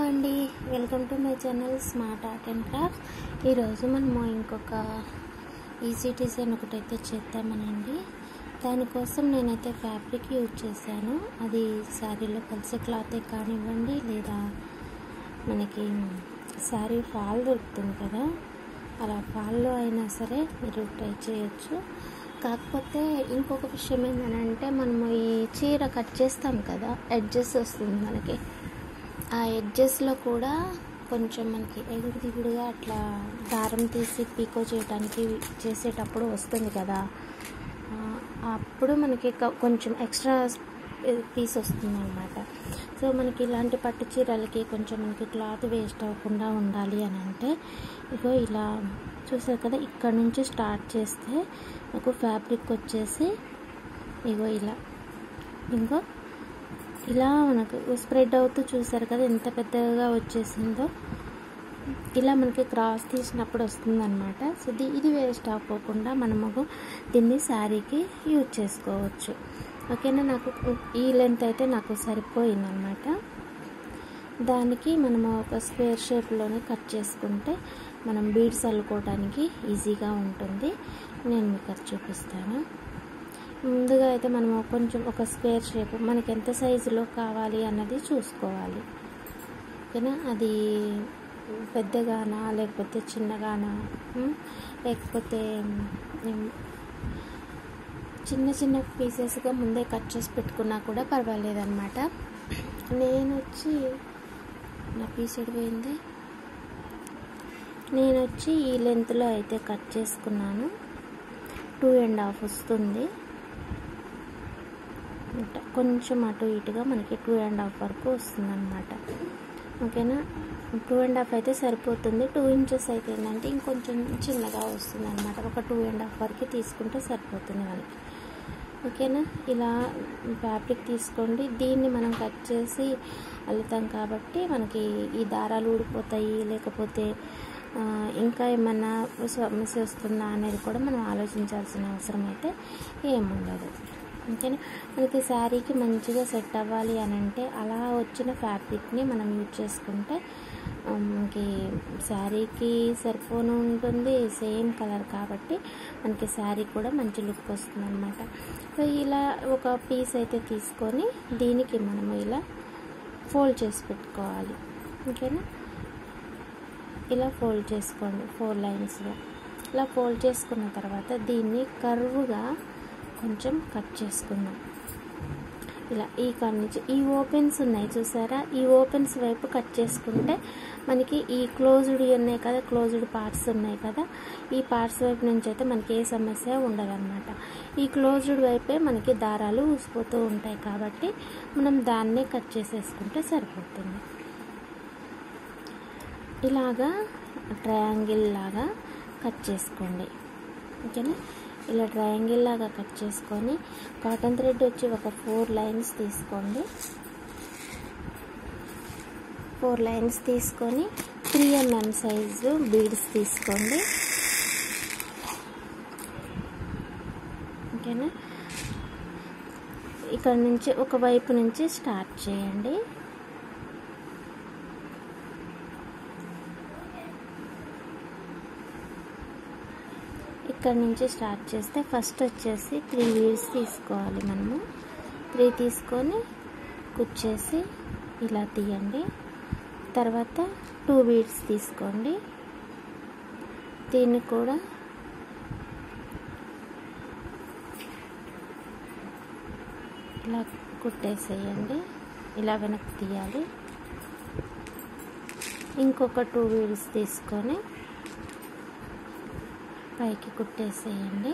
అండి welcome to my channel smart art and craft ఈరోజు మనము ఇంకొక ఈజీ డిజైన్ ఒకటైతే చేద్దామనండి దానికోసం నేనైతే ఫ్యాబ్రిక్ యూజ్ చేశాను అది శారీలో కలిసే క్లాతే కానివ్వండి లేదా మనకి శారీ ఫాల్ దొరుకుతుంది కదా అలా ఫాల్లో అయినా సరే మీరు ట్రై చేయొచ్చు కాకపోతే ఇంకొక విషయం ఏంటంటే మనము ఈ చీర కట్ చేస్తాం కదా ఎడ్జెస్ వస్తుంది మనకి ఆ ఎడ్జెస్లో కూడా కొంచెం మనకి ఎగుడు దిగుడుగా అట్లా దారం తీసి పీకో చేయడానికి చేసేటప్పుడు వస్తుంది కదా ఆ, అప్పుడు మనకి క- కొంచెం ఎక్స్ట్రా పీస్ వస్తుంది అనమాట సో మనకి ఇలాంటి పట్టు చీరలకి కొంచెం మనకి క్లాత్ వేస్ట్ అవ్వకుండా ఉండాలి అని అంటే ఇగో ఇలా చూసారు కదా ఇక్కడ నుంచి స్టార్ట్ చేస్తే నాకు ఫ్యాబ్రిక్ వచ్చేసి ఇగో ఇలా ఇంకో ఇలా మనకు స్ప్రెడ్ అవుతూ చూసారు కదా ఎంత పెద్దగా వచ్చేసిందో ఇలా మనకి క్రాస్ తీసినప్పుడు వస్తుందన్నమాట సో ది- ఇది వేస్ట్ అవ్వకుండా మనము దీన్ని శారీకి యూజ్ చేసుకోవచ్చు ఓకేనా నాకు ఈ లెంత్ అయితే నాకు సరిపోయిందనమాట దానికి మనము ఒక స్క్వేర్ షేప్లోనే కట్ చేసుకుంటే మనం బీడ్స్ అల్లుకోవడానికి ఈజీగా ఉంటుంది నేను మీకు అది చూపిస్తాను ముందుగా అయితే మనం కొంచెం ఒక స్క్వేర్ షేప్ మనకి ఎంత సైజులో కావాలి అన్నది చూసుకోవాలి ఓకేనా అది పెద్దగానా లేకపోతే చిన్నగానా ఉమ్, లేకపోతే ఉమ్, చిన్న చిన్న పీసెస్గా ముందే కట్ చేసి పెట్టుకున్నా కూడా పర్వాలేదన్నమాట నేను వచ్చి నా పీస్ ఎడిపోయింది నేను వచ్చి ఈ లెంత్లో అయితే కట్ చేసుకున్నాను టూ అండ్ హాఫ్ వస్తుంది ఇట్లా కొంచెం అటు ఇటుగా మనకి టూ అండ్ హాఫ్ వరకు వస్తుంది అనమాట ఓకేనా టూ అండ్ హాఫ్ అయితే సరిపోతుంది టూ ఇంచెస్ అయితే ఏంటంటే ఇంకొంచెం చిన్నగా వస్తుంది అనమాట ఒక టూ అండ్ హాఫ్ వరకు తీసుకుంటే సరిపోతుంది మనకి ఓకేనా ఇలా ఫ్యాబ్రిక్ తీసుకోండి దీన్ని మనం కట్ చేసి అల్లుతాం కాబట్టి మనకి ఈ దారాలు ఊడిపోతాయి లేకపోతే ఆ, ఇంకా ఏమన్నా సమస్య వస్తుందా అనేది కూడా మనం ఆలోచించాల్సిన అవసరం అయితే ఏముండదు ఓకేనా మనకి శారీకి మంచిగా సెట్ అవ్వాలి అని అంటే అలా వచ్చిన ఫ్యాబ్రిక్ని మనం యూజ్ చేసుకుంటే ఆ, మనకి శారీకి సరిపోను ఉంటుంది సేమ్ కలర్ కాబట్టి మనకి శారీ కూడా మంచి లుక్ వస్తుంది అనమాట సో ఇలా ఒక పీస్ అయితే తీసుకొని దీనికి మనము ఇలా ఫోల్డ్ చేసి పెట్టుకోవాలి ఓకేనా ఇలా ఫోల్డ్ చేసుకోండి ఫోర్ లైన్స్గా ఇలా ఫోల్డ్ చేసుకున్న తర్వాత దీన్ని కర్వ్గా కొంచెం కట్ చేసుకుందాం ఇలా ఈ కాడ నుంచి ఈ ఓపెన్స్ ఉన్నాయి చూసారా ఈ ఓపెన్స్ వైపు కట్ చేసుకుంటే మనకి ఈ క్లోజ్డ్ ఉన్నాయి కదా క్లోజ్డ్ పార్ట్స్ ఉన్నాయి కదా ఈ పార్ట్స్ వైపు నుంచి అయితే మనకి ఏ సమస్య ఉండదన్నమాట ఈ క్లోజ్డ్ వైపే మనకి దారాలు ఊసిపోతూ ఉంటాయి కాబట్టి మనం దాన్నే కట్ చేసేసుకుంటే సరిపోతుంది ఇలాగా ట్రయాంగిల్ లాగా కట్ చేసుకోండి ఓకేనా ఇలా ట్రయాంగిల్ లాగా కట్ చేసుకొని కాటన్ థ్రెడ్ వచ్చి ఒక ఫోర్ లైన్స్ తీసుకోండి ఫోర్ లైన్స్ తీసుకొని త్రీ ఎంఎం సైజు బీడ్స్ తీసుకోండి ఓకేనా ఇక్కడ నుంచి ఒక వైపు నుంచి స్టార్ట్ చేయండి ఇక్కడ నుంచి స్టార్ట్ చేస్తే ఫస్ట్ వచ్చేసి త్రీ వీడ్స్ తీసుకోవాలి మనము త్రీ తీసుకొని కుచ్చేసి ఇలా తీయండి తర్వాత టూ బీడ్స్ తీసుకోండి దీన్ని కూడా ఇలా కుట్టేసేయండి ఇలా వెనక్కి తీయాలి ఇంకొక టూ వీడ్స్ తీసుకొని పైకి కుట్టేసేయండి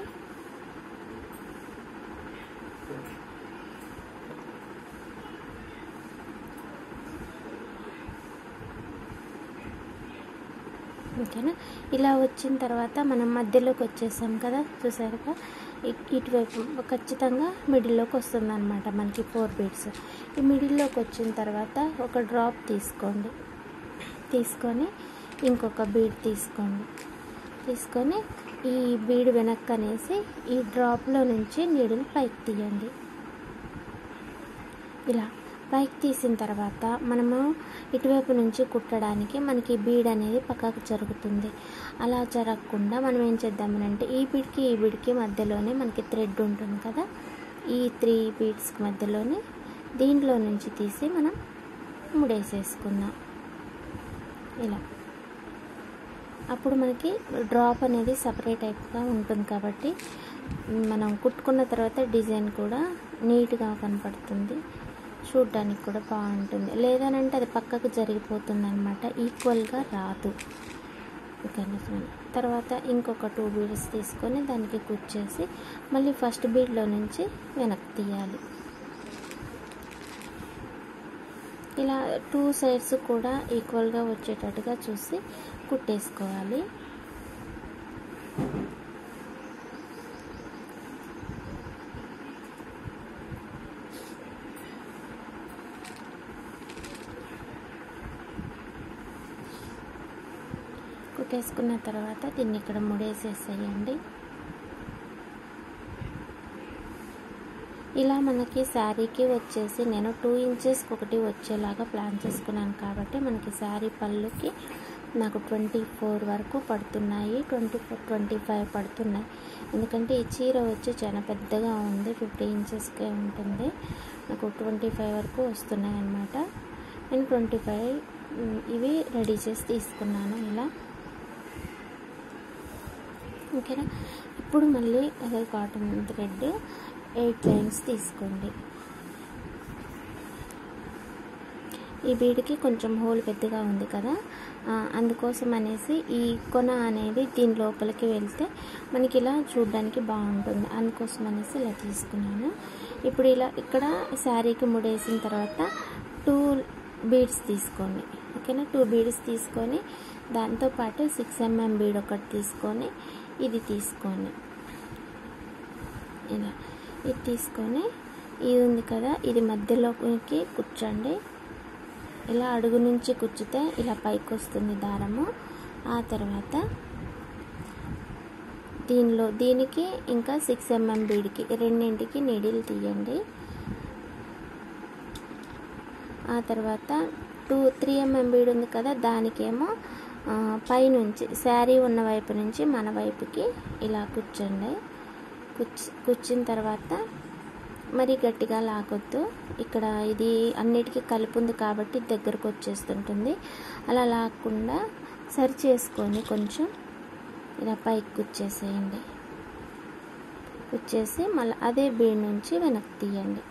ఓకేనా ఇలా వచ్చిన తర్వాత మనం మధ్యలోకి వచ్చేసాం కదా చూసారుగా ఇ- ఇటువైపు ఖచ్చితంగా మిడిల్లోకి వస్తుంది అనమాట మనకి ఫోర్ బీడ్స్ ఈ మిడిల్లోకి వచ్చిన తర్వాత ఒక డ్రాప్ తీసుకోండి తీసుకొని ఇంకొక బీడ్ తీసుకోండి తీసుకొని ఈ బీడ్ వెనక్కి అనేసి ఈ డ్రాప్లో నుంచి నీడిల్ పైకి తీయండి ఇలా పైకి తీసిన తర్వాత మనము ఇటువైపు నుంచి కుట్టడానికి మనకి బీడ్ అనేది పక్కకు జరుగుతుంది అలా జరగకుండా మనం ఏం చేద్దామనంటే ఈ బీడ్కి ఈ బీడ్కి మధ్యలోనే మనకి థ్రెడ్ ఉంటుంది కదా ఈ త్రీ బీడ్స్కి మధ్యలోనే దీంట్లో నుంచి తీసి మనం ముడేసేసుకుందాం ఇలా అప్పుడు మనకి డ్రాప్ అనేది సపరేట్ టైప్గా ఉంటుంది కాబట్టి మనం కుట్టుకున్న తర్వాత డిజైన్ కూడా నీట్గా కనపడుతుంది చూడ్డానికి కూడా బాగుంటుంది లేదనంటే అది పక్కకు జరిగిపోతుంది అనమాట ఈక్వల్గా రాదు ఓకేనా ఫ్రెండ్ తర్వాత ఇంకొక టూ బీడ్స్ తీసుకొని దానికి కుచ్చేసి మళ్ళీ ఫస్ట్ బీడ్లో నుంచి వెనక్కి తీయాలి ఇలా టూ సైడ్స్ కూడా ఈక్వల్గా వచ్చేటట్టుగా చూసి కుట్టేసుకోవాలి కుట్టేసుకున్న తర్వాత దీన్ని ఇక్కడ ముడేసేసేయండి ఇలా మనకి శారీకి వచ్చేసి నేను టూ ఇంచెస్కి ఒకటి వచ్చేలాగా ప్లాన్ చేసుకున్నాను కాబట్టి మనకి శారీ పళ్ళుకి నాకు ట్వంటీ ఫోర్ వరకు పడుతున్నాయి ట్వంటీ ఫోర్ ట్వంటీ ఫైవ్ పడుతున్నాయి ఎందుకంటే ఈ చీర వచ్చి చాలా పెద్దగా ఉంది ఫిఫ్టీ ఇంచెస్కే ఉంటుంది నాకు ట్వంటీ ఫైవ్ వరకు వస్తున్నాయి అన్నమాట నేను ట్వంటీ ఫైవ్ ఇవి రెడీ చేసి తీసుకున్నాను ఇలా ఓకేనా ఇప్పుడు మళ్ళీ అదే కాటన్ థ్రెడ్ ఎయిట్ లైన్స్ తీసుకోండి ఈ బీడ్కి కొంచెం హోల్ పెద్దగా ఉంది కదా అందుకోసం అనేసి ఈ కొన అనేది దీని లోపలికి వెళ్తే మనకి ఇలా చూడడానికి బాగుంటుంది అందుకోసం అనేసి ఇలా తీసుకున్నాను ఇప్పుడు ఇలా ఇక్కడ శారీకి ముడేసిన తర్వాత టూ బీడ్స్ తీసుకోండి ఓకేనా టూ బీడ్స్ తీసుకొని దాంతోపాటు సిక్స్ ఎంఎం బీడ్ ఒకటి తీసుకొని ఇది తీసుకోండి ఇలా ఇది తీసుకొని ఇది ఉంది కదా ఇది మధ్యలోకి కూర్చోండి ఇలా అడుగు నుంచి కూర్చుతే ఇలా పైకి వస్తుంది దారము ఆ తర్వాత దీనిలో దీనికి ఇంకా సిక్స్ ఎంఎం బీడ్కి రెండింటికి నీడిల్ తీయండి ఆ తర్వాత టూ త్రీ ఎంఎం బీడ్ ఉంది కదా దానికేమో పైనుంచి శారీ ఉన్న వైపు నుంచి మన వైపుకి ఇలా కూర్చోండి కూర్చి కూర్చున్న తర్వాత మరి గట్టిగా లాగొద్దు ఇక్కడ ఇది అన్నిటికీ కలిపి ఉంది కాబట్టి దగ్గరకు వచ్చేస్తుంటుంది అలా లాగకుండా సరి చేసుకొని కొంచెం ఇలా పైకి కుచ్చేసేయండి కుచ్చేసి మళ్ళీ అదే బీడ్ నుంచి వెనక్కి తీయండి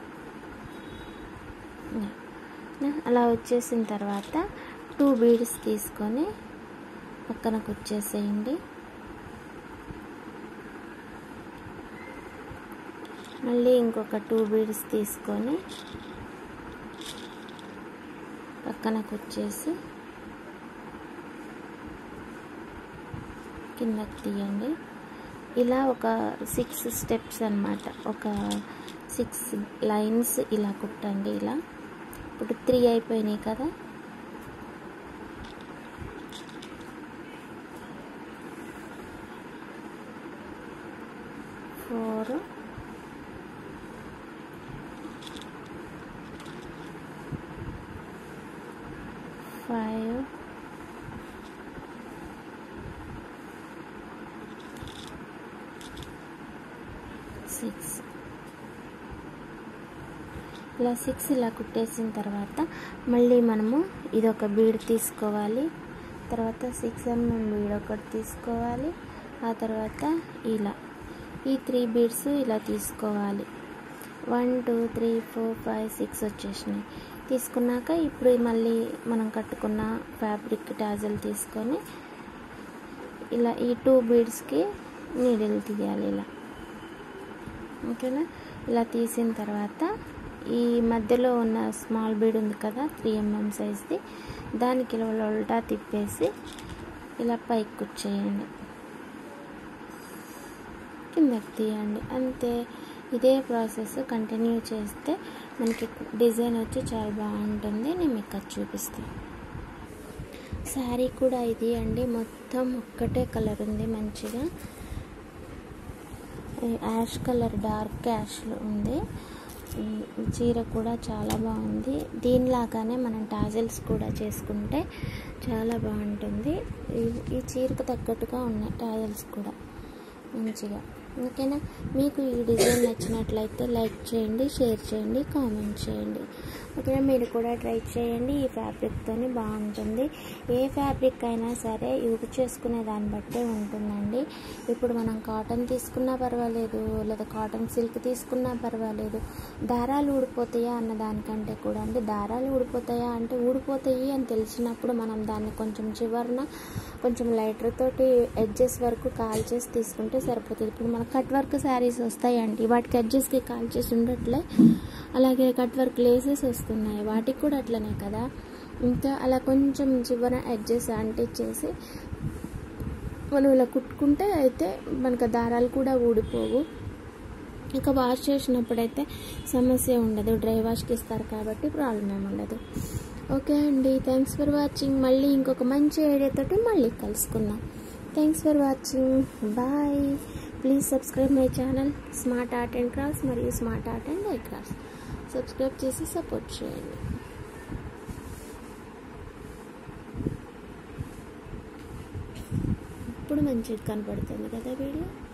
అలా వచ్చేసిన తర్వాత టూ బీడ్స్ తీసుకొని పక్కన కుచ్చేసేయండి మళ్ళీ ఇంకొక టూ బీడ్స్ తీసుకొని పక్కన కుచ్చేసి కిందకి తీయండి ఇలా ఒక సిక్స్ స్టెప్స్ అనమాట ఒక సిక్స్ లైన్స్ ఇలా కుట్టండి ఇలా ఇప్పుడు త్రీ అయిపోయినాయి కదా ఫోర్ ఫైవ్ సిక్స్ ఇలా సిక్స్ ఇలా కుట్టేసిన తర్వాత మళ్ళీ మనము ఇదొక బీడ్ తీసుకోవాలి తర్వాత సిక్స్ ఎంఎం బీడ్ ఒకటి తీసుకోవాలి ఆ తర్వాత ఇలా ఈ త్రీ బీడ్స్ ఇలా తీసుకోవాలి one two three four five six వచ్చేసినాయి తీసుకున్నాక ఇప్పుడు మళ్ళీ మనం కట్టుకున్న ఫ్యాబ్రిక్ టాజల్ తీసుకొని ఇలా ఈ టూ బీడ్స్కి నీడిల్ తీయాలి ఇలా ఓకేనా ఇలా తీసిన తర్వాత ఈ మధ్యలో ఉన్న స్మాల్ బీడ్ ఉంది కదా త్రీ ఎంఎం సైజ్ది దానికి ఇలా ఉల్టా తిప్పేసి ఇలా పైకి కూర్చేయండి కిందకి తీయండి అంతే ఇదే ప్రాసెస్ కంటిన్యూ చేస్తే మనకి డిజైన్ వచ్చి చాలా బాగుంటుంది నేను మీకు అది చూపిస్తాను శారీ కూడా ఇది అండి మొత్తం ఒక్కటే కలర్ ఉంది మంచిగా యాష్ కలర్ డార్క్ యాష్లో ఉంది ఉమ్, ఈ చీర కూడా చాలా బాగుంది దీనిలాగానే మనం టాజిల్స్ కూడా చేసుకుంటే చాలా బాగుంటుంది ఈ- ఈ చీరకు తగ్గట్టుగా ఉన్నాయి టాజిల్స్ కూడా మంచిగా ఓకేనా మీకు ఈ డిజైన్ నచ్చినట్లయితే లైక్ చేయండి షేర్ చేయండి కామెంట్ చేయండి ఓకేనా మీరు కూడా ట్రై చేయండి ఈ ఫ్యాబ్రిక్తో బాగుంటుంది ఏ ఫ్యాబ్రిక్ అయినా సరే యూజ్ చేసుకునే దాన్ని బట్టే ఉంటుందండి ఇప్పుడు మనం కాటన్ తీసుకున్నా పర్వాలేదు లేదా కాటన్ సిల్క్ తీసుకున్నా పర్వాలేదు దారాలు ఊడిపోతాయా అన్న దానికంటే కూడా అంటే దారాలు ఊడిపోతాయా అంటే ఊడిపోతాయి అని తెలిసినప్పుడు మనం దాన్ని కొంచెం చివరన కొంచెం లైటర్ తోటి ఎడ్జెస్ వరకు కాల్ చేసి తీసుకుంటే సరిపోతుంది ఇప్పుడు మన కట్ వర్క్ శారీస్ వస్తాయండి వాటికి ఎడ్జెస్కి కాల్ చేసి ఉండట్లే అలాగే కట్ వర్క్ లేసెస్ వస్తున్నాయి వాటికి కూడా అట్లనే కదా ఇంకా అలా కొంచెం చివర ఎడ్జెస్ అంటించేసి మనం ఇలా కుట్టుకుంటే అయితే మనకు ఆ దారాలు కూడా ఊడిపోవు ఇంకా వాష్ చేసినప్పుడైతే సమస్య ఉండదు డ్రై వాష్కి ఇస్తారు కాబట్టి ప్రాబ్లం ఏమి ఉండదు ఓకే అండి థ్యాంక్స్ ఫర్ వాచింగ్ మళ్ళీ ఇంకొక మంచి ఐడియాతోటి మళ్ళీ కలుసుకుందాం thanks for watching bye please subscribe my channel smart art and crafts మరియు smart art and I crafts subscribe చేసి సపోర్ట్ చేయండి ఇప్పుడు మంచిగా కనపడుతుంది కదా వీడియో